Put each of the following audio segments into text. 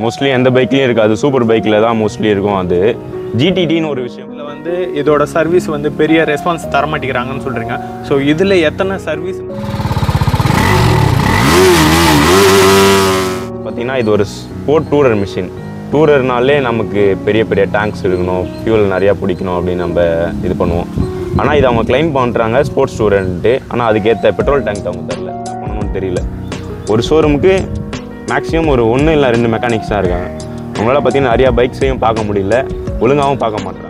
Mostly எந்த பைக்லேயும் இருக்காது super பைக்கில் தான் மோஸ்ட்லி இருக்கும் அது ஜிடிடின்னு ஒரு விஷயம் இதில் வந்து இதோட சர்வீஸ் வந்து பெரிய ரெஸ்பான்ஸ் தர மாட்டேங்கிறாங்கன்னு சொல்கிறீங்க ஸோ இதில் எத்தனை சர்வீஸ் பார்த்தீங்கன்னா இது ஒரு ஸ்போர்ட் டூரர் மிஷின் டூரர்னாலே நமக்கு பெரிய பெரிய டேங்க்ஸ் இருக்கணும் ஃபியூல் நிறையா பிடிக்கணும் அப்படின்னு நம்ம இது பண்ணுவோம் ஆனால் இது அவங்க கிளைம் பண்ணுறாங்க ஸ்போர்ட்ஸ் டூரன்ட்டு ஆனால் அதுக்கேற்ற பெட்ரோல் டேங்க் அவங்க தரல என்ன பண்ணணும்னு தெரியல ஒரு ஷோரூமுக்கு மேக்ஸிமம் ஒரு ஒன்று இல்லை ரெண்டு மெக்கானிக்ஸ் தான் இருக்காங்க அவங்களால பார்த்தீங்கன்னா நிறையா பைக்ஸையும் பார்க்க முடியல ஒழுங்காகவும் பார்க்க மாட்றாங்க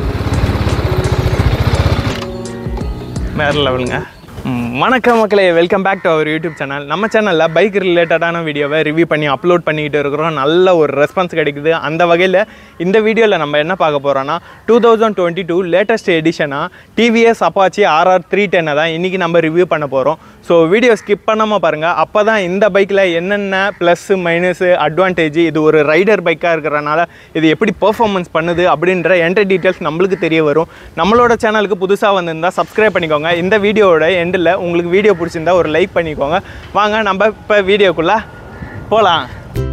வேறு லெவலுங்க ம், வணக்கம் மக்களே welcome back to our YouTube channel நம்ம சேனலில் பைக் ரிலேட்டடான வீடியோவை ரிவ்யூ பண்ணி அப்லோட் பண்ணிக்கிட்டு இருக்கிறோம் நல்ல ஒரு ரெஸ்பான்ஸ் கிடைக்குது அந்த வகையில் இந்த வீடியோவில் நம்ம என்ன பார்க்க போகிறோன்னா two thousand twenty two latest எடிஷனாக டிவிஎஸ் அப்பாச்சி ஆர்ஆர் த்ரீ டென்னை தான் இன்றைக்கி நம்ம ரிவ்யூ பண்ண போகிறோம் ஸோ வீடியோ ஸ்கிப் பண்ணாமல் பாருங்கள் அப்போ தான் இந்த பைக்கில் என்னென்ன ப்ளஸ்ஸு மைனஸு அட்வான்டேஜ் இது ஒரு ரைடர் பைக்காக இருக்கிறனால இது எப்படி பெர்ஃபார்மன்ஸ் பண்ணுது அப்படின்ற என்ட்ரி டீட்டெயில்ஸ் நம்மளுக்கு தெரிய வரும் நம்மளோட சேனலுக்கு புதுசாக வந்திருந்தா சப்ஸ்கிரைப் பண்ணிக்கோங்க இந்த வீடியோவோட எண்டில் உங்களுக்கு வீடியோ பிடிச்சிருந்தா ஒரு லைக் பண்ணிக்கோங்க வாங்க நம்ம இப்போ வீடியோக்குள்ளே போகலாம்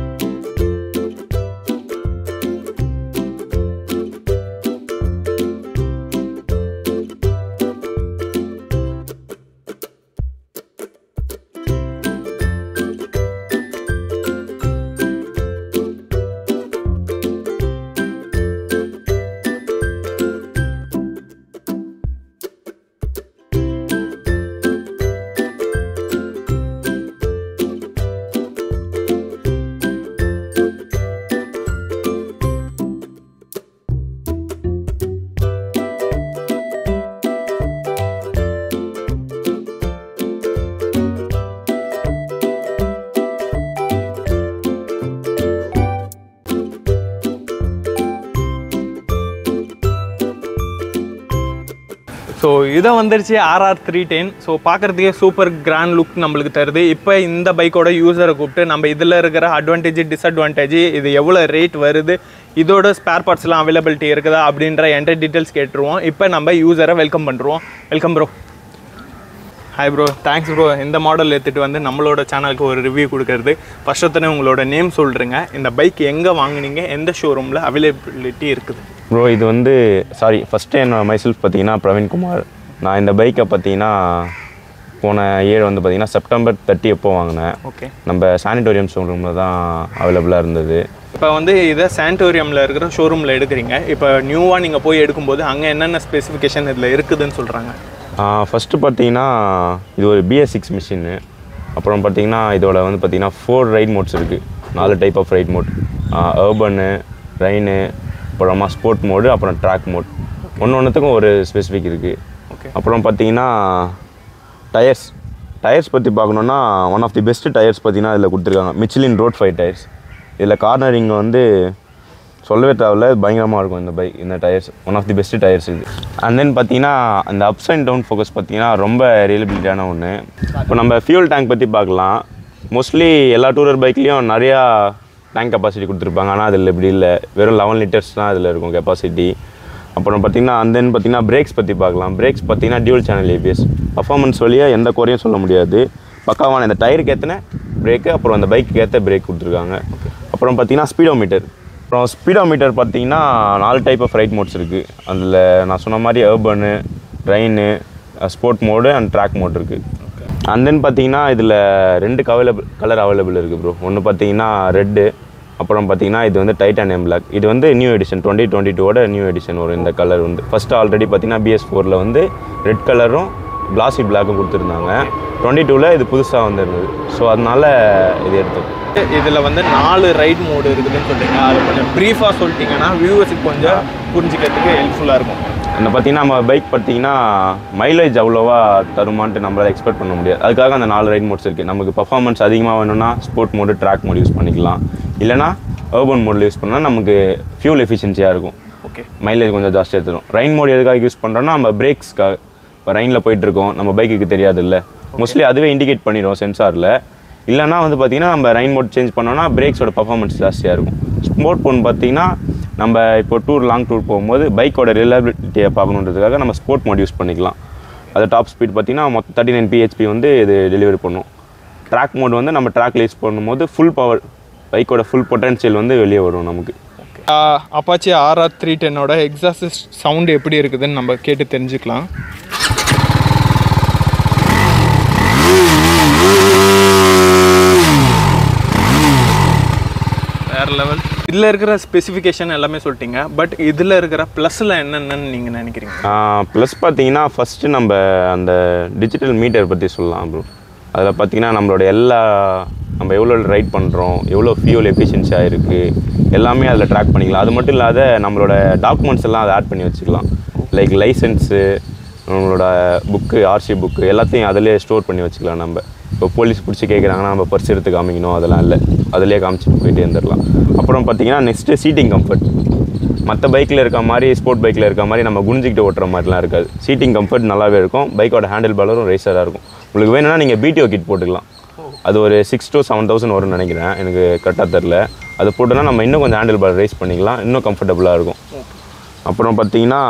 ஸோ இதை வந்துருச்சு ஆர்ஆர் த்ரீ டென் ஸோ பார்க்குறதுக்கே சூப்பர் கிராண்ட் லுக் நம்மளுக்கு தருது இப்போ இந்த பைக்கோட யூசரை கூப்பிட்டு நம்ம இதில் இருக்கிற அட்வான்டேஜ் டிஸ்அட்வான்டேஜ் இது எவ்வளோ ரேட் வருது இதோட ஸ்பேர் பார்ட்ஸ்லாம் அவைலபிலிட்டி இருக்குதா அப்படின்ற என்ட்ரி டீட்டெயில்ஸ் கேட்டுருவோம் இப்போ நம்ம யூசரை வெல்கம் பண்ணுறோம் welcome bro hi bro thanks bro இந்த மாடல் எடுத்துகிட்டு வந்து நம்மளோட சேனலுக்கு ஒரு ரிவ்யூ கொடுக்கறது ஃபர்ஸ்ட் ஒருத்தனே உங்களோட நேம் சொல்கிறீங்க இந்த பைக் எங்கே வாங்குனீங்க எந்த ஷோரூமில் அவைலபிலிட்டி இருக்குது ப்ரோ இது வந்து சாரி ஃபஸ்ட்டு என்னோட மைசெல்ஃப் பார்த்தீங்கன்னா பிரவீன்குமார் நான் இந்த பைக்கை பார்த்தீங்கன்னா போன இயர் வந்து பார்த்தீங்கன்னா செப்டம்பர் தேர்ட்டி எப்போ வாங்கினேன் ஓகே நம்ம சானிட்டோரியம் ஷோரூமில் தான் அவைலபிளாக இருந்தது இப்போ வந்து இதை சாண்டோரியமில் இருக்கிற ஷோரூமில் எடுக்கிறீங்க இப்போ நியூவாக நீங்கள் போய் எடுக்கும்போது அங்கே என்னென்ன ஸ்பெசிஃபிகேஷன் இதில் இருக்குதுன்னு சொல்கிறாங்க ஃபஸ்ட்டு பார்த்தீங்கன்னா இது ஒரு பிஎஸ் சிக்ஸ் மிஷின்னு அப்புறம் பார்த்தீங்கன்னா இதோட வந்து பார்த்தீங்கன்னா ஃபோர் ரைட் மோட்ஸ் இருக்குது நாலு type of ride mode urban rain அப்புறமா ஸ்போர்ட் மோடு அப்புறம் ட்ராக் மோட் ஒன்று ஒன்றுத்துக்கும் ஒரு ஸ்பெசிஃபிக் இருக்குது ஓகே அப்புறம் பார்த்தீங்கன்னா டயர்ஸ் டயர்ஸ் பற்றி பார்க்கணுன்னா one of the best tyres பார்த்தீங்கன்னா இதில் கொடுத்துருக்காங்க மிச்சிலின் ரோட் ஃபைவ் டயர்ஸ் இதில் கார்னரிங் வந்து சொல்லவே தேவையில்ல பயங்கரமாக இருக்கும் இந்த பைக் இந்த tyres one of the best tyres இது அண்ட் தென் பார்த்தீங்கன்னா அந்த அப்ஸ் அண்ட் டவுன் ஃபோக்கஸ் பார்த்தீங்கன்னா ரொம்ப ரியலபிலிட்டியான ஒன்று இப்போ நம்ம ஃபியூல் டேங்க் பற்றி பார்க்கலாம் மோஸ்ட்லி எல்லா டூரர் பைக்லேயும் நிறையா டேங்க் கெப்பாசிட்டி கொடுத்துருப்பாங்க ஆனால் அதில் இப்படி இல்லை வெறும் லெவன் லிட்டர்ஸ் தான் இதில் இருக்கும் கெப்பாசிட்டி அப்புறம் பார்த்தீங்கன்னா and then பார்த்தீங்கன்னா பிரேக்ஸ் பற்றி பார்க்கலாம் பிரேக்ஸ் பார்த்தீங்கன்னா டியூல் சேனல் ஏபிஎஸ் பர்ஃபார்மன்ஸ் வழியாக எந்த குறையும் சொல்ல முடியாது பக்காவான இந்த டயருக்கு ஏற்றின பிரேக்கு அப்புறம் அந்த பைக்கு ஏற்ற பிரேக் கொடுத்துருக்காங்க அப்புறம் பார்த்தீங்கன்னா ஸ்பீடோமீட்டர் அப்புறம் ஸ்பீடோமீட்டர் பார்த்தீங்கன்னா நாலு டைப் ஆஃப் ரைட் மோட்ஸ் இருக்குது அதில் நான் சொன்ன மாதிரி urban rain sport mode and track mode இருக்குது அண்ட் தென் பார்த்தீங்கன்னா இதில் ரெண்டு அவைலபிள் கலர் அவைலபிள் இருக்குது ப்ரோ ஒன்று பார்த்தீங்கன்னா ரெட்டு அப்புறம் பார்த்தீங்கன்னா இது வந்து டைட்டானியம் பிளாக் இது வந்து நியூ எடிஷன் டுவெண்ட்டி டுவெண்ட்டி டூவோட நியூ எடிஷன் வரும் இந்த கலர் வந்து ஃபஸ்ட்டு ஆல்ரெடி பார்த்தீங்கன்னா பிஎஸ் ஃபோரில் வந்து ரெட் கலரும் கிளாசி பிளாக்கும் கொடுத்துருந்தாங்க டுவெண்ட்டி டூவில் இது புதுசாக வந்திருந்தது ஸோ அதனால இது எடுத்தோம் இதில் வந்து நாலு ரைட் மோடு இருக்குதுன்னு சொல்றீங்க அது கொஞ்சம் ப்ரீஃபாக சொல்லிட்டீங்கன்னா வியூவர்ஸுக்கு கொஞ்சம் புரிஞ்சுக்கிறதுக்கு ஹெல்ப்ஃபுல்லாக இருக்கும் இந்த பார்த்தீங்கன்னா நம்ம பைக் பார்த்தீங்கன்னா மைலேஜ் அவ்வளோவா தருமான்ட்டு நம்மளால் எக்ஸ்பெக்ட் பண்ண முடியாது அதுக்காக அந்த நாலு ரைட் மோட்ஸ் இருக்குது நமக்கு பர்ஃபார்மன்ஸ் அதிகமாக வேணும்னா sport mode track mode use பண்ணிக்கலாம் இல்லைனா அர்பன் மோடில் யூஸ் பண்ணால் நமக்கு ஃபியூல் எஃபிஷியன்சியாக இருக்கும் ஓகே மைலேஜ் கொஞ்சம் ஜாஸ்தியாக தரும் ரெயின் மோட் எதுக்காக யூஸ் பண்ணுறோன்னா நம்ம பிரேக்ஸ்க்காக இப்போ ரெயினில் போயிட்டுருக்கோம் நம்ம பைக்குக்கு தெரியாதுல்ல மோஸ்ட்லி அதுவே இண்டிகேட் பண்ணிடும் சென்சாரில் இல்லைனா வந்து பார்த்தீங்கன்னா நம்ம ரெயின் மோட் சேஞ்ச் பண்ணோன்னா பிரேக்ஸோட பர்ஃபார்மன்ஸ் ஜாஸ்தியாக இருக்கும் ஸ்போர்ட் ஃபோன் பார்த்தீங்கன்னா நம்ம இப்போ டூர் லாங் டூர் போகும்போது பைக்கோட ரிலையபிலிட்டியை பார்க்கணுன்றதுக்காக நம்ம ஸ்போர்ட் மோட் யூஸ் பண்ணிக்கலாம் அது டாப் ஸ்பீட் பார்த்தீங்கன்னா மொத்தம் தேர்ட்டி நைன் பிஹெச்பி வந்து இது டெலிவரி பண்ணும் ட்ராக் மோட் வந்து நம்ம ட்ராக்ல யூஸ் பண்ணும்போது ஃபுல் பவர் பைக்கோட ஃபுல் பொட்டன்ஷியல் வந்து வெளியே வரும் நமக்கு அப்பாச்சி ஆர்ஆர் த்ரீ டென்னோட எக்ஸாஸ்ட் சவுண்டு எப்படி இருக்குதுன்னு நம்ம கேட்டு தெரிஞ்சுக்கலாம் வேற லெவல் இதில் இருக்கிற ஸ்பெசிஃபிகேஷன் எல்லாமே சொல்லிட்டீங்க பட் இதில் இருக்கிற ப்ளஸில் என்னென்னு நீங்கள் நினைக்கிறீங்க ப்ளஸ் பார்த்தீங்கன்னா ஃபஸ்ட்டு நம்ம அந்த டிஜிட்டல் மீட்டர் பற்றி சொல்லலாம் ப்ரோ அதில் பார்த்தீங்கன்னா நம்மளோட எல்லா நம்ம எவ்வளோ ரைட் பண்ணுறோம் எவ்வளோ ஃபியூல் எஃபிஷியன்சியாக இருக்குது எல்லாமே அதில் ட்ராக் பண்ணிக்கலாம் அது மட்டும் இல்லாத நம்மளோட டாக்குமெண்ட்ஸ் எல்லாம் அதை ஆட் பண்ணி வச்சுக்கலாம் லைக் லைசன்ஸு நம்மளோட புக்கு ஆர்சி புக்கு எல்லாத்தையும் அதிலே ஸ்டோர் பண்ணி வச்சுக்கலாம் நம்ம இப்போ போலீஸ் பிடிச்சி கேட்குறாங்கன்னா நம்ம பர்ஸ் எடுத்து காமிக்கணும் அதெல்லாம் இல்லை அதிலே காமிச்சிட்டு போயிட்டே இருந்துடலாம் அப்புறம் பார்த்தீங்கன்னா நெக்ஸ்ட்டு சீட்டிங் கம்ஃபர்ட் மற்ற பைக்கில் இருக்க மாதிரி ஸ்போர்ட் பைக்கில் இருக்க மாதிரி நம்ம குனிஞ்சிக்கிட்டு ஓட்டுற மாதிரிலாம் இருக்காது சீட்டிங் கம்ஃபர்ட் நல்லாவே இருக்கும் பைக்கோட ஹேண்டில் பாலரும் ரேசராக இருக்கும் உங்களுக்கு வேணும்னா நீங்கள் பிடிஓ கிட் போட்டுக்கலாம் அது ஒரு சிக்ஸ் to செவன் தௌசண்ட் வரும்னு நினைக்கிறேன் எனக்கு கரெக்டாக தெரில அது போட்டோன்னா நம்ம இன்னும் கொஞ்சம் ஹேண்டில் பால் ரைஸ் பண்ணிக்கலாம் இன்னும் கம்ஃபர்டபுளாக இருக்கும் அப்புறம் பார்த்தீங்கன்னா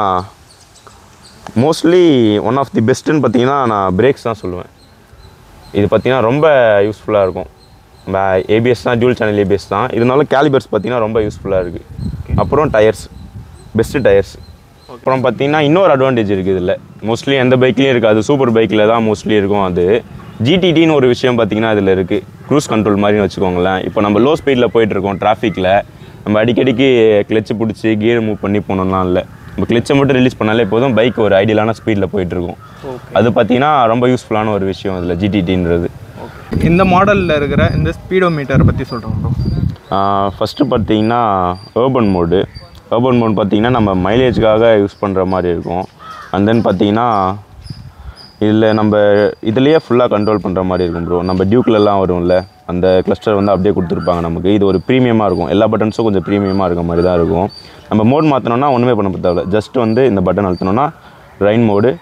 மோஸ்ட்லி ஒன் ஆஃப் தி பெஸ்ட்டுன்னு பார்த்தீங்கன்னா நான் பிரேக்ஸ் தான் சொல்லுவேன் இது பார்த்தீங்கன்னா ரொம்ப யூஸ்ஃபுல்லாக இருக்கும் நம்ம ஏபிஎஸ் தான் டியூல் சேனல் ஏபிஎஸ் தான் இருந்தாலும் கேலிபர்ஸ் பார்த்தீங்கன்னா ரொம்ப யூஸ்ஃபுல்லாக இருக்குது அப்புறம் டயர்ஸ் பெஸ்ட்டு டயர்ஸ் அப்புறம் பார்த்தீங்கன்னா இன்னொரு அட்வான்டேஜ் இருக்குது இதில் மோஸ்ட்லி எந்த பைக்லேயும் இருக்காது சூப்பர் பைக்கில் தான் மோஸ்ட்லி இருக்கும் அது ஜிடிடின்னு ஒரு விஷயம் பார்த்தீங்கன்னா இதில் இருக்குது க்ரூஸ் கண்ட்ரோல் மாதிரின்னு வச்சுக்கோங்களேன் இப்போ நம்ம லோ ஸ்பீடில் போயிட்டுருக்கோம் டிராஃபிக்கில் நம்ம அடிக்கடிக்கு கிளச்சு பிடிச்சி கியர் மூவ் பண்ணி போனோம்லாம் இல்லை நம்ம கிளச்சை மட்டும் ரிலீஸ் பண்ணாலே போதும் பைக் ஒரு ஐடியலான ஸ்பீடில் போயிட்டுருக்கும் அது பார்த்தீங்கன்னா ரொம்ப யூஸ்ஃபுல்லான ஒரு விஷயம் இதில் ஜிடிடின்றது இந்த மாடலில் இருக்கிற இந்த ஸ்பீடோ மீட்டரை பற்றி சொல்கிறோம் ப்ரோ ஃபஸ்ட்டு பார்த்தீங்கன்னா urban மோடு urban மோட் பார்த்தீங்கன்னா நம்ம மைலேஜ்க்காக யூஸ் பண்ணுற மாதிரி இருக்கும் அண்ட் தென் பார்த்தீங்கன்னா இதில் நம்ம இதுலேயே ஃபுல்லாக கண்ட்ரோல் பண்ணுற மாதிரி இருக்கும் ப்ரோ நம்ம டியூக்லலாம் வரும்ல அந்த கிளஸ்டர் வந்து அப்படியே கொடுத்துருப்பாங்க நமக்கு இது ஒரு ப்ரீமியமாக இருக்கும் எல்லா பட்டன்ஸும் கொஞ்சம் ப்ரீமியமாக இருக்க மாதிரி தான் இருக்கும் நம்ம மோட் மாற்றினோன்னா ஒன்றுமே பண்ண தேவையில்ல ஜஸ்ட் வந்து இந்த பட்டன் அழுத்தினோன்னா rain mode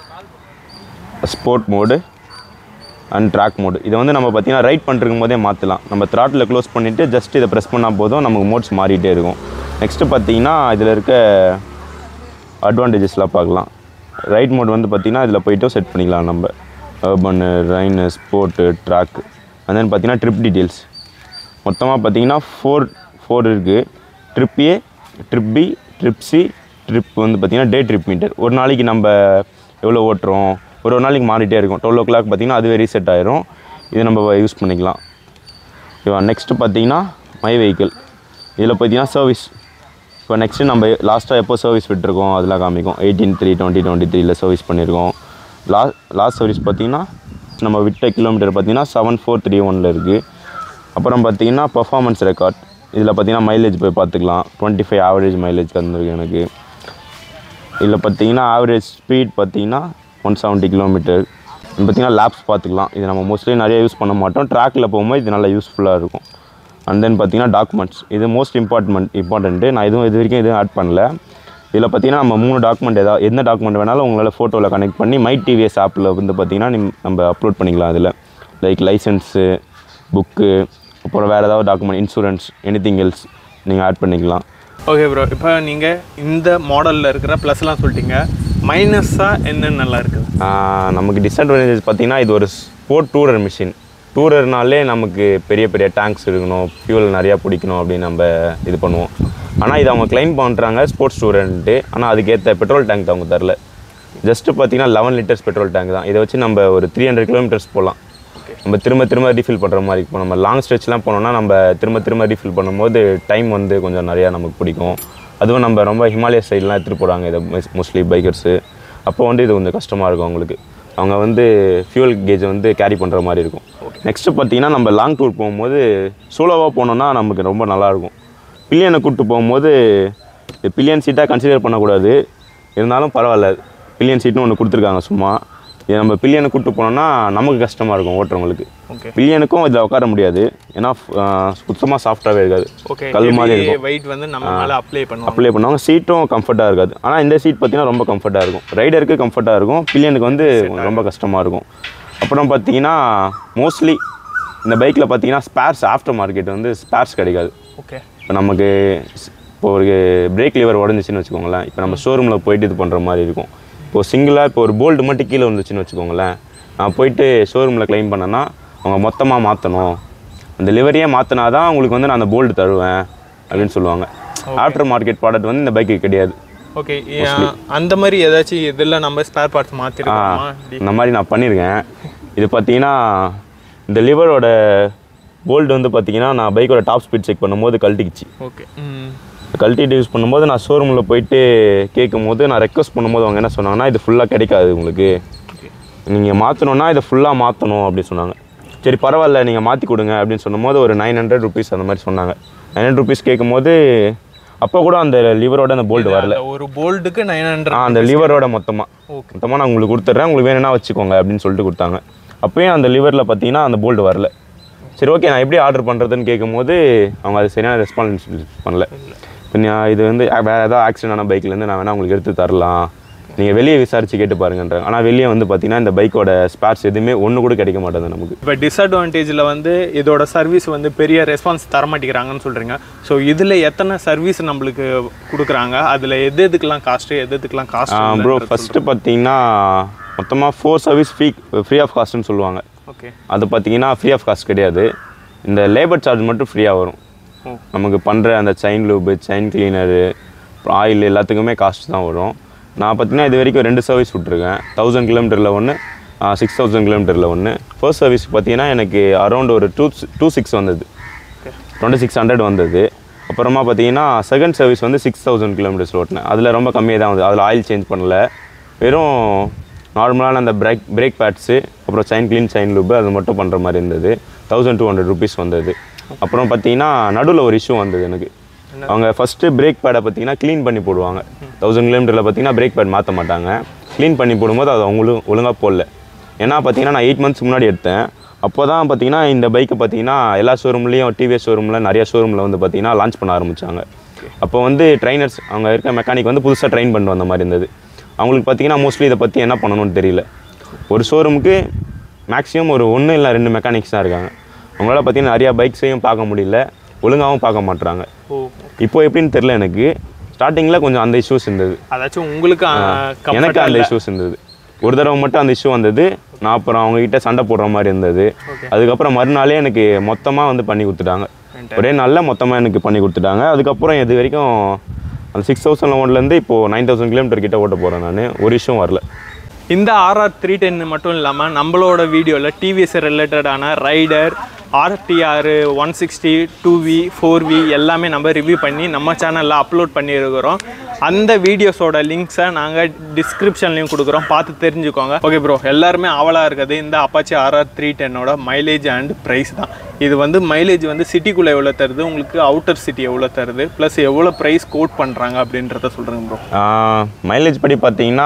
sport mode and track mode இதை வந்து நம்ம பார்த்தீங்கன்னா ரைட் பண்ணிருக்கும் போதே மாற்றலாம் நம்ம த்ராட்டில் க்ளோஸ் பண்ணிவிட்டு ஜஸ்ட் இதை ப்ரெஸ் பண்ணால் போதும் நமக்கு மோட்ஸ் மாறிட்டே இருக்கும் நெக்ஸ்ட்டு பார்த்தீங்கன்னா இதில் இருக்க அட்வான்டேஜஸ்லாம் பார்க்கலாம் ரைட் மோட் வந்து பார்த்தீங்கன்னா இதில் போயிட்டு செட் பண்ணிக்கலாம் நம்ம urban rain sport track and then பார்த்தீங்கன்னா ட்ரிப் டீட்டெயில்ஸ் மொத்தமாக பார்த்தீங்கன்னா ஃபோர் ஃபோர் இருக்குது trip A trip B trip C trip வந்து பார்த்தீங்கன்னா டே ட்ரிப் மீட்டர் ஒரு நாளைக்கு நம்ம எவ்வளோ ஓட்டுறோம் ஒரு ஒரு நாளைக்கு மாறிட்டே இருக்கும் டுவெல் ஓ கிளாக் பார்த்தீங்கன்னா அதுவே ரீசெட் ஆயிரும் இது நம்ம யூஸ் பண்ணிக்கலாம் ஓகேவா நெக்ஸ்ட்டு பார்த்தீங்கன்னா மை வெஹிக்கிள் இதில் பார்த்தீங்கன்னா சர்வீஸ் இப்போ நெக்ஸ்ட்டு நம்ம லாஸ்ட்டாக எப்போ சர்வீஸ் விட்டுருக்கோம் அதெல்லாம் காமிக்கும் எயிட்டீன் த்ரீ டுவெண்ட்டி டுவெண்ட்டி த்ரீல சர்வீஸ் பண்ணியிருக்கோம் லா லாஸ்ட் சர்வீஸ் பார்த்தீங்கன்னா நம்ம விட்ட கிலோமீட்டர் பார்த்தீங்கன்னா செவன் ஃபோர் த்ரீ ஒனில் இருக்குது அப்புறம் பார்த்தீங்கன்னா பர்ஃபார்மன்ஸ் ரெக்கார்ட் இதில் பார்த்தீங்கன்னா மைலேஜ் போய் பார்த்துக்கலாம் டுவெண்ட்டி ஃபைவ் ஆவரேஜ் மைலேஜ் தந்துருக்கு எனக்கு இதில் பார்த்தீங்கன்னா ஆவரேஜ் ஸ்பீட் பார்த்தீங்கன்னா ஒன் செவன்ட்டி கிலோமீட்டர் பார்த்தீங்கன்னா லேப்ஸ் பார்த்துக்கலாம் இது நம்ம மோஸ்ட்லி நிறைய யூஸ் பண்ண மாட்டோம் ட்ராக்கில் போகும்போது இது நல்லா யூஸ்ஃபுல்லாக இருக்கும் அண்ட் தென் பார்த்தீங்கன்னா டாக்குமெண்ட்ஸ் இது மோஸ்ட் இம்பார்ட்மெண்ட் இம்பார்ட்டண்ட்டு நான் இதுவும் இது வரைக்கும் எதுவும் ஆட் பண்ணல இதில் பார்த்தீங்கன்னா நம்ம மூணு டாக்குமெண்ட் ஏதாவது எந்த டாக்குமெண்ட் வேணாலும் உங்களால் ஃபோட்டோவில் கனெக்ட் பண்ணி மை டிவிஎஸ் ஆப்பில் வந்து பார்த்தீங்கன்னா நிம்- நம்ம அப்லோட் பண்ணிக்கலாம் அதில் லைக் லைசன்ஸு புக்கு அப்புறம் வேறு ஏதாவது டாக்குமெண்ட் இன்சூரன்ஸ் எனிதிங் எல்ஸ் நீங்கள் ஆட் பண்ணிக்கலாம் ஓகே ப்ரோ இப்போ நீங்கள் இந்த மாடலில் இருக்கிற ப்ளஸ்லாம் சொல்லிட்டீங்க மைனஸாக என்னென்ன நல்லா இருக்குது ஆஹ் நமக்கு டிஸ்அட்வான்டேஜ் பார்த்தீங்கன்னா இது ஒரு ஸ்போர்ட் டூரர் மிஷின் டூரர்னாலே நமக்கு பெரிய பெரிய டேங்க்ஸ் இருக்கணும் ஃபியூல் நிறையா பிடிக்கணும் அப்படின்னு நம்ம இது பண்ணுவோம் ஆனால் இது அவங்க கிளைம் பண்ணுறாங்க ஸ்போர்ட்ஸ் டூரன்ட்டு ஆனால் அதுக்கேற்ற பெட்ரோல் டேங்க் அவங்க தரல ஜஸ்ட்டு பார்த்தீங்கன்னா லெவன் லிட்டர்ஸ் பெட்ரோல் டேங்க் தான் இதை வச்சு நம்ம ஒரு த்ரீ ஹண்ட்ரட் கிலோமீட்டர்ஸ் போகலாம் நம்ம திரும்ப திரும்ப ரீஃபில் பண்ணுற மாதிரி இப்போ நம்ம லாங் ஸ்ட்ரெச்லாம் போனோம்னா நம்ம திரும்ப திரும்ப ரீஃபில் பண்ணும்போது டைம் வந்து கொஞ்சம் நிறையா நமக்கு பிடிக்கும் அதுவும் நம்ம ரொம்ப ஹிமாலய சைட்லாம் எடுத்துகிட்டு போகிறாங்க இதை மோஸ்ட்லி பைக்கர்ஸு அப்போ வந்து இது கொஞ்சம் கஷ்டமாக இருக்கும் அவங்களுக்கு அவங்க வந்து ஃபியூல் கேஜை வந்து கேரி பண்ணுற மாதிரி இருக்கும் நெக்ஸ்ட்டு பார்த்தீங்கன்னா நம்ம லாங் டூர் போகும்போது சோலோவாக போனோம்னா நமக்கு ரொம்ப நல்லாயிருக்கும் பில்லியனை கூப்பிட்டு போகும்போது பில்லியன் சீட்டாக கன்சிடர் பண்ணக்கூடாது இருந்தாலும் பரவாயில்ல பில்லியன் சீட்னு ஒன்று கொடுத்துருக்காங்க சும்மா இது நம்ம பில்லியனை கூப்பிட்டு போனோம்னா நமக்கு கஷ்டமாக இருக்கும் ஓட்டுறவங்களுக்கு ஓகே பில்லியனுக்கும் இதில் உட்கார முடியாது ஏன்னா சுத்தமாக சாஃப்டாகவே இருக்காது ஓகே கல் மாதிரி இருக்கும் வெயிட் வந்து நம்ம மேலே அப்ளை பண்ணுவோம் அப்ளை பண்ணுவாங்க சீட்டும் கம்ஃபர்ட்டாக இருக்காது ஆனால் இந்த சீட் பார்த்தீங்கன்னா ரொம்ப கம்ஃபர்ட்டாக இருக்கும் ரைடருக்கு கம்ஃபர்ட்டாக இருக்கும் பில்லியனுக்கு வந்து ரொம்ப கஷ்டமாக இருக்கும் அப்புறம் பார்த்தீங்கன்னா மோஸ்ட்லி இந்த பைக்கில் பார்த்தீங்கன்னா ஸ்பேர்ஸ் ஆஃப்டர் மார்க்கெட் வந்து ஸ்பேர்ஸ் கிடைக்காது ஓகே இப்போ நமக்கு ஸ்- இப்போ ஒரு பிரேக் லிவர் உடஞ்சிச்சின்னு வச்சுக்கோங்களேன் இப்போ நம்ம ஷோரூமில் போயிட்டு இது பண்ணுற மாதிரி இருக்கும் இப்போ சிங்கிளாக இப்போ ஒரு போல்ட் மட்டும் கீழே வந்துச்சுன்னு வச்சுக்கோங்களேன் நான் போயிட்டு ஷோரூமில் க்ளைம் பண்ணேன்னா அவங்க மொத்தமாக மாற்றணும் அந்த லிவரையே மாற்றினா தான் உங்களுக்கு வந்து நான் அந்த போல்டு தருவேன் அப்படின்னு சொல்லுவாங்க ஆஃப்டர் மார்க்கெட் ப்ராடக்ட் வந்து இந்த பைக்கு கிடையாது ஓகே அந்த மாதிரி ஏதாச்சும் இதில் நம்ம ஸ்பேர் பார்ட்ஸ் மாற்றிருக்கோமா இந்த மாதிரி நான் பண்ணியிருக்கேன் இது பார்த்தீங்கன்னா இந்த லிவரோட போல்டு வந்து பார்த்தீங்கன்னா நான் பைக்கோட டாப் ஸ்பீட் செக் பண்ணும்போது கழட்டிக்கிச்சு ஓகே ம் கழட்டிட்டு யூஸ் பண்ணும்போது நான் ஷோரூமில் போயிட்டு கேட்கும் போது நான் ரெக்வஸ்ட் பண்ணும்போது அவங்க என்ன சொன்னாங்கன்னா இது ஃபுல்லாக கிடைக்காது உங்களுக்கு நீங்கள் மாற்றணுன்னா இதை ஃபுல்லாக மாற்றணும் அப்படின்னு சொன்னாங்க சரி பரவாயில்ல நீங்கள் மாற்றி கொடுங்க அப்படின்னு சொன்னபோது ஒரு நைன் ஹண்ட்ரட் ருபீஸ் அந்த மாதிரி சொன்னாங்க நைன் ஹண்ட்ரட் ருபீஸ் கேட்கும்போது அப்போ கூட அந்த லிவரோட அந்த போல்டு வரல அந்த ஒரு போல்டுக்கு நைன் ஆ ஹண்ட்ரட் அந்த லிவரோட மொத்தமாக Okay. மொத்தமாக நான் உங்களுக்கு கொடுத்துட்றேன் உங்களுக்கு வேணும்னா வச்சுக்கோங்க அப்படின்னு சொல்லிட்டு கொடுத்தாங்க அப்பயும் அந்த லிவரில் பார்த்தீங்கன்னா அந்த போல்டு வரல சரி ஓகே நான் எப்படி ஆர்டர் பண்ணுறதுன்னு கேட்கும்போது அவங்க அது சரியான ரெஸ்பான்ஸ் பண்ணல இப்போ நான் இது வந்து வேறு ஏதாவது ஆக்சிடென்ட் ஆன பைக்லேருந்து நான் வேணால் உங்களுக்கு எடுத்து தரலாம் நீங்கள் வெளியே விசாரித்து கேட்டு பாருங்கன்றாங்க ஆனால் வெளியே வந்து பார்த்தீங்கன்னா இந்த பைக்கோட ஸ்பேர்ஸ் எதுவுமே ஒன்று கூட கிடைக்க மாட்டேங்குது நமக்கு இப்போ டிஸ்அட்வான்டேஜில் வந்து இதோட சர்வீஸ் வந்து பெரிய ரெஸ்பான்ஸ் தர மாட்டேங்கிறாங்கன்னு சொல்கிறீங்க ஸோ இதில் எத்தனை சர்வீஸ் நம்மளுக்கு கொடுக்குறாங்க அதில் எது எதுக்கெல்லாம் காஸ்ட்டு எது எதுக்கெல்லாம் காஸ்ட் ப்ரோ ஃபஸ்ட்டு பார்த்தீங்கன்னா மொத்தமாக four service free free of காஸ்ட்னு சொல்லுவாங்க ஓகே அது பார்த்தீங்கன்னா ஃப்ரீ ஆஃப் காஸ்ட் கிடையாது இந்த லேபர் சார்ஜ் மட்டும் ஃப்ரீயாக வரும் ஓ. நமக்கு பண்ணுற அந்த chain lube chain cleaner oil எல்லாத்துக்குமே காஸ்ட் தான் வரும் நான் பார்த்தீங்கன்னா இது வரைக்கும் ரெண்டு சர்வீஸ் விட்ருக்கேன் தௌசண்ட் கிலோமீட்டரில் ஒன்று சிக்ஸ் தௌசண்ட் கிலோமீட்டரில் ஒன்று ஃபர்ஸ்ட் சர்வீஸ் பார்த்தீங்கன்னா எனக்கு அரௌண்ட் ஒரு டூ டூ சிக்ஸ் வந்தது டுவெண்ட்டி சிக்ஸ் ஹண்ட்ரட் வந்தது அப்புறமா பார்த்தீங்கன்னா செகண்ட் சர்வீஸ் வந்து சிக்ஸ் தௌசண்ட் கிலோமீட்டர்ஸ் ஓட்டினேன் அதில் ரொம்ப கம்மியாக தான் வந்தது அதில் ஆயில் சேஞ்ச் பண்ணல வெறும் நார்மலான அந்த பிரேக் பிரேக் பேட்ஸு அப்புறம் செயின் க்ளீன் செயின் லூப் அது மட்டும் பண்ணுற மாதிரி இருந்தது தௌசண்ட் டூ ஹண்ட்ரட் ருபீஸ் வந்தது அப்புறம் பார்த்தீங்கன்னா நடுவில் ஒரு இஷ்யூ வந்தது எனக்கு அவங்க ஃபஸ்ட்டு பிரேக் பேடை பார்த்தீங்கன்னா க்ளீன் பண்ணி போடுவாங்க தௌசண்ட் கிலோமீட்டரில் பார்த்தீங்கன்னா பிரேக் பேட் மாற்ற மாட்டாங்க க்ளீன் பண்ணி போடும்போது அது அவங்களும் ஒழுங்காக போடல ஏன்னா பார்த்தீங்கன்னா நான் எயிட் மந்த்ஸ் முன்னாடி எடுத்தேன் அப்போ தான் பார்த்தீங்கன்னா இந்த பைக்கை பார்த்தீங்கன்னா எல்லா ஷோரூம்லேயும் டிவிஎஸ் ஷோரூமில் நிறைய ஷோரூமில் வந்து பார்த்தீங்கன்னா லான்ச் பண்ண ஆரம்பித்தாங்க அப்போ வந்து ட்ரைனர்ஸ் அவங்க இருக்க மெக்கானிக் வந்து புதுசாக ட்ரெயின் பண்ணிட்டு வந்த மாதிரி இருந்தது அவங்களுக்கு பார்த்தீங்கன்னா மோஸ்ட்லி இதை பற்றி என்ன பண்ணணும்னு தெரியல ஒரு ஷோரூமுக்கு மேக்ஸிமம் ஒரு ஒன்று இல்லை ரெண்டு மெக்கானிக்ஸ் தான் இருக்காங்க அவங்களால பார்த்தீங்கன்னா நிறையா பைக்ஸையும் பார்க்க முடியல ஒழுங்காகவும் பார்க்க மாட்றாங்க ஓ இப்போ எப்படின்னு தெரில எனக்கு ஸ்டார்டிங்கில் கொஞ்சம் அந்த இஷ்யூஸ் இருந்தது அதாச்சும் உங்களுக்கு எனக்கு அந்த இஷ்யூஸ் இருந்தது ஒரு தடவை மட்டும் அந்த இஷ்யூ வந்தது நான் அப்புறம் அவங்ககிட்ட சண்டை போடுற மாதிரி இருந்தது அதுக்கப்புறம் மறுநாளே எனக்கு மொத்தமாக வந்து பண்ணி கொடுத்துட்டாங்க ஒரே நாளில் மொத்தமாக எனக்கு பண்ணி கொடுத்துட்டாங்க அதுக்கப்புறம் இது வரைக்கும் அந்த சிக்ஸ் தௌசண்ட் ஒன்லேருந்து இப்போது நைன் தௌசண்ட் கிலோமீட்டர் கிட்ட ஓட்ட போகிறேன் நான் ஒரு இஷ்யூ வரல இந்த ஆர்ஆர் த்ரீ டென் மட்டும் இல்லாமல் நம்மளோட வீடியோவில் டிவிஎஸ் ரிலேட்டடான Raider RTR one sixty two V four V எல்லாமே நம்ம ரிவ்யூ பண்ணி நம்ம சேனலில் அப்லோட் பண்ணியிருக்கிறோம் அந்த வீடியோஸோட லிங்க்ஸை நாங்கள் டிஸ்கிரிப்ஷன்லையும் கொடுக்குறோம் பார்த்து தெரிஞ்சுக்கோங்க ஓகே ப்ரோ எல்லாருமே ஆவலாக இருக்குது இந்த அப்பாச்சி ஆர்ஆர் த்ரீ டென்னோட மைலேஜ் அண்ட் ப்ரைஸ் தான் இது வந்து மைலேஜ் வந்து சிட்டிக்குள்ளே எவ்வளோ தருது உங்களுக்கு அவுட்டர் சிட்டி எவ்வளோ தருது ப்ளஸ் எவ்வளோ ப்ரைஸ் கோட் பண்ணுறாங்க அப்படின்றத சொல்கிறேங்க ப்ரோ மைலேஜ் படி பார்த்தீங்கன்னா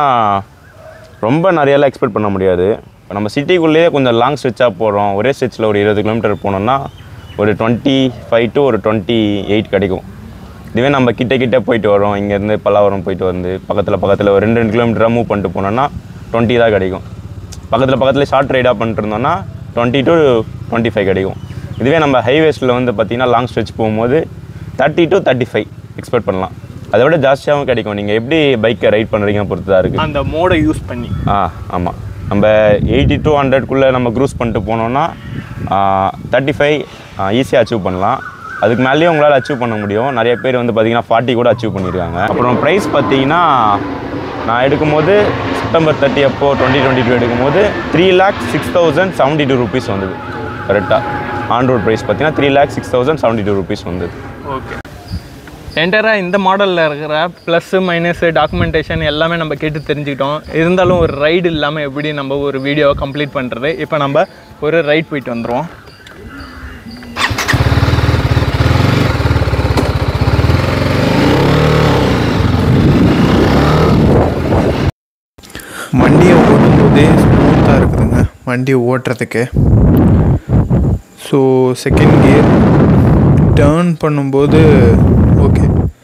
ரொம்ப நிறையலாம் எக்ஸ்பெக்ட் பண்ண முடியாது இப்போ நம்ம சிட்டிக்குள்ளேயே கொஞ்சம் லாங் ஸ்ட்ரெச்சாக போகிறோம் ஒரே ஸ்ட்ரெச்சில் ஒரு இருபது கிலோமீட்டர் போனோம்னா ஒரு டுவெண்ட்டி ஃபைவ் டு ஒரு டுவெண்ட்டி எயிட் கிடைக்கும் இதுவே நம்ம கிட்ட கிட்ட போயிட்டு வரோம் இங்கேருந்து பல்லாவரம் போயிட்டு வந்து பக்கத்தில் பக்கத்தில் ஒரு ரெண்டு ரெண்டு கிலோமீட்டராக மூவ் பண்ணிட்டு போனோம்னா டுவெண்ட்டி தான் கிடைக்கும் பக்கத்தில் பக்கத்தில் ஷார்ட் ரைடாக பண்ணிட்டு இருந்தோம்னா டுவெண்ட்டி டு டுவெண்ட்டி ஃபைவ் கிடைக்கும் இதுவே நம்ம ஹைவேஸில் வந்து பார்த்திங்கன்னா லாங் ஸ்ட்ரெச் போகும்போது thirty to thirty five expect பண்ணலாம் அதை விட ஜாஸ்தியாகவும் கிடைக்கும் நீங்கள் எப்படி பைக்கை ரைட் பண்ணுறீங்கன்னு பொறுத்து தான் இருக்குது அந்த மோடை யூஸ் பண்ணி ஆ ஆமாம் நம்ம எயிட்டி டு ஹண்ட்ரட்குள்ளே நம்ம க்ரூஸ் பண்ணிட்டு போனோம்னா தேர்ட்டி ஃபைவ் ஈஸியாக அச்சீவ் பண்ணலாம் அதுக்கு மேலேயும் உங்களால் அச்சீவ் பண்ண முடியும் நிறைய பேர் வந்து பார்த்தீங்கன்னா ஃபார்ட்டி கூட அச்சீவ் பண்ணியிருக்காங்க அப்புறம் ப்ரைஸ் பார்த்தீங்கன்னா நான் எடுக்கும்போது செப்டம்பர் தேர்ட்டி அப்போ டுவெண்ட்டி டுவெண்ட்டி டூ எடுக்கும்போது three lakh six thousand seventy two rupees வந்தது கரெக்டாக ஆன் ரோட் ப்ரைஸ் பார்த்தீங்கன்னா three lakh six thousand seventy two rupees வந்தது ஓகே என்டராக இந்த மாடலில் இருக்கிற ப்ளஸ்ஸு மைனஸு டாக்குமெண்டேஷன் எல்லாமே நம்ம கேட்டு தெரிஞ்சுக்கிட்டோம் இருந்தாலும் ஒரு ரைடு இல்லாமல் எப்படி நம்ம ஒரு வீடியோவை கம்ப்ளீட் பண்ணுறது இப்போ நம்ம ஒரு ரைட் போயிட்டு வந்துடுவோம் வண்டியை ஓட்டும்போதே ஸ்மூத்தாக இருக்குதுங்க வண்டி ஓட்டுறதுக்கு ஸோ செகண்ட் கியர் டேர்ன் பண்ணும்போது ஓகே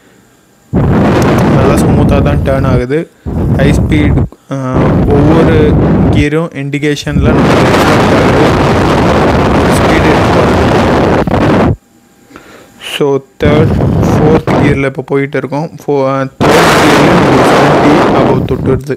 நல்லா ஸ்மூத்தாக தான் டேர்ன் ஆகுது ஹை ஸ்பீட் ஒவ்வொரு கியரும் இண்டிகேஷனில் நமக்கு reflect ஆகுது ஸ்பீடு ஸோ தேர்ட் ஃபோர்த் கியரில் இப்போ போயிட்டு இருக்கோம் ஃபோ தேர்ட் கியரில் செவன்ட்டி அபவ் தொட்டுருது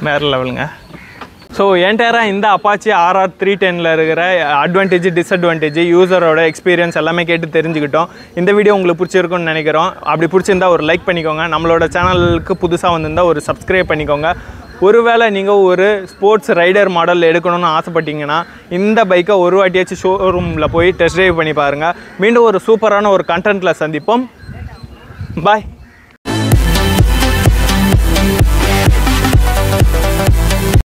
வேறு லெவலுங்க ஸோ என்டையராக இந்த அப்பாச்சி ஆர்ஆர் த்ரீ டெனில் இருக்கிற அட்வான்டேஜ் டிஸ்அட்வான்டேஜ் யூசரோட எக்ஸ்பீரியன்ஸ் எல்லாமே கேட்டு தெரிஞ்சுக்கிட்டோம் இந்த வீடியோ உங்களுக்கு பிடிச்சிருக்கும்னு நினைக்கிறோம் அப்படி பிடிச்சிருந்தா ஒரு லைக் பண்ணிக்கோங்க நம்மளோட சேனலுக்கு புதுசாக வந்திருந்தால் ஒரு சப்ஸ்கிரைப் பண்ணிக்கோங்க ஒருவேளை நீங்கள் ஒரு ஸ்போர்ட்ஸ் ரைடர் மாடல் எடுக்கணும்னு ஆசைப்பட்டீங்கன்னா இந்த பைக்கை ஒரு வாட்டியாச்சும் ஷோரூமில் போய் டெஸ்ட் ட்ரைவ் பண்ணி பாருங்கள் மீண்டும் ஒரு சூப்பரான ஒரு கண்டென்ட்டில் சந்திப்போம் பாய்